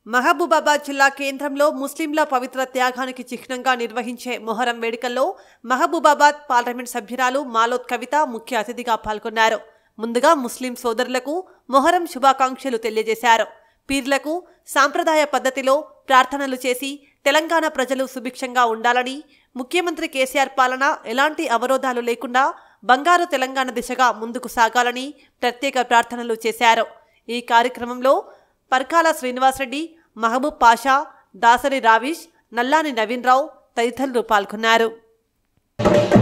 మహబూబాబాద్ జిల్లా కేంద్రంలో ముస్లింల పవిత్ర త్యాగానికి చిహ్నంగా నిర్వహించే మొహరం వేడుకల్లో మహబూబాబాద్ పార్లమెంట్ సభ్యురాలు మాలోత్ కవిత ముఖ్య అతిథిగా పాల్గొన్నారు ముందుగా ముస్లిం సోదరులకు మొహరం శుభాకాంక్షలు తెలియజేశారు పీర్లకు సాంప్రదాయ పద్ధతిలో ప్రార్థనలు చేసి తెలంగాణ ప్రజలు సుభిక్షంగా ఉండాలని ముఖ్యమంత్రి కేసీఆర్ పాలన ఎలాంటి అవరోధాలు లేకుండా బంగారు తెలంగాణ దిశగా ముందుకు సాగాలని ప్రత్యేక ప్రార్థనలు చేశారు ఈ కార్యక్రమంలో పర్కాల శ్రీనివాసరెడ్డి మహబూబ్ పాషా దాసరి రావిష్ నల్లాని నవీన్ రావు తదితరులు పాల్గొన్నారు